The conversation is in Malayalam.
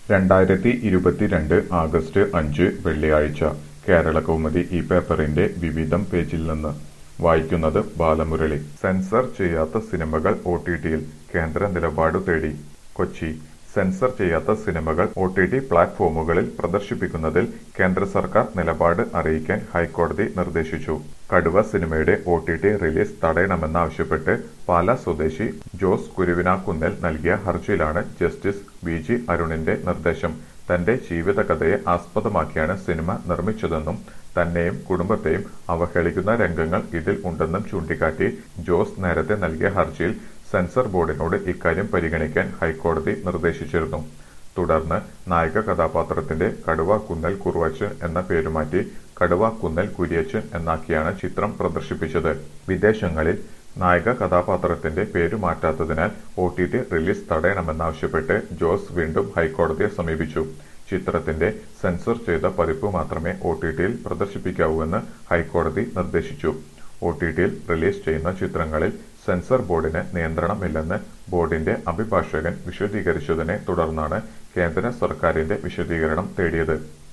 രണ്ടായിരത്തി ഇരുപത്തിരണ്ട് ആഗസ്റ്റ് അഞ്ച് വെള്ളിയാഴ്ച കേരളകൗമുദി ഈ പേപ്പറിന്റെ വിവിധം പേജിൽ നിന്ന് വായിക്കുന്നത് ബാലമുരളി സെൻസർ ചെയ്യാത്ത സിനിമകൾ ഒ ടി ടിയിൽ കേന്ദ്ര നിലപാട് തേടി കൊച്ചി സെൻസർ ചെയ്യാത്ത സിനിമകൾ ഒ ടി ടി പ്ലാറ്റ്ഫോമുകളിൽ പ്രദർശിപ്പിക്കുന്നതിൽ കേന്ദ്ര സർക്കാർ നിലപാട് അറിയിക്കാൻ ഹൈക്കോടതി നിർദ്ദേശിച്ചു കടുവ സിനിമയുടെ ഒ ടി ടി റിലീസ് തടയണമെന്നാവശ്യപ്പെട്ട് പാലാ സ്വദേശി ജോസ് കുരുവിനാക്കുന്നേൽ നൽകിയ ഹർജിയിലാണ് ജസ്റ്റിസ് വി ജി അരുണിന്റെ നിർദ്ദേശം തന്റെ ജീവിതകഥയെ ആസ്പദമാക്കിയാണ് സിനിമ നിർമ്മിച്ചതെന്നും തന്നെയും കുടുംബത്തെയും അവഹേളിക്കുന്ന രംഗങ്ങൾ ഇതിൽ ഉണ്ടെന്നും ചൂണ്ടിക്കാട്ടി ജോസ് നേരത്തെ നൽകിയ ഹർജിയിൽ സെൻസർ ബോർഡിനോട് ഇക്കാര്യം പരിഗണിക്കാൻ ഹൈക്കോടതി നിർദ്ദേശിച്ചിരുന്നു തുടർന്ന് നായക കഥാപാത്രത്തിന്റെ കടുവ കുന്നൽ കുറുവച്ചൻ എന്ന പേരുമാറ്റി കടുവ കുന്നൽ കുര്യച്ചൻ എന്നാക്കിയാണ് ചിത്രം പ്രദർശിപ്പിച്ചത് വിദേശങ്ങളിൽ നായക കഥാപാത്രത്തിന്റെ പേരു മാറ്റാത്തതിനാൽ ഒ ടി ടി റിലീസ് തടയണമെന്നാവശ്യപ്പെട്ട് ജോസ് വീണ്ടും ഹൈക്കോടതിയെ സമീപിച്ചു ചിത്രത്തിന്റെ സെൻസർ ചെയ്ത പതിപ്പ് മാത്രമേ ഒ ടി ടിയിൽ പ്രദർശിപ്പിക്കാവൂവെന്ന് ഹൈക്കോടതി നിർദ്ദേശിച്ചു ഒ ടി ടിയിൽ റിലീസ് ചെയ്യുന്ന ചിത്രങ്ങളിൽ സെൻസർ ബോർഡിന് നിയന്ത്രണമില്ലെന്ന് ബോർഡിന്റെ അഭിഭാഷകൻ വിശദീകരിച്ചതിനെ തുടർന്നാണ് കേന്ദ്ര സർക്കാരിന്റെ വിശദീകരണം തേടിയത്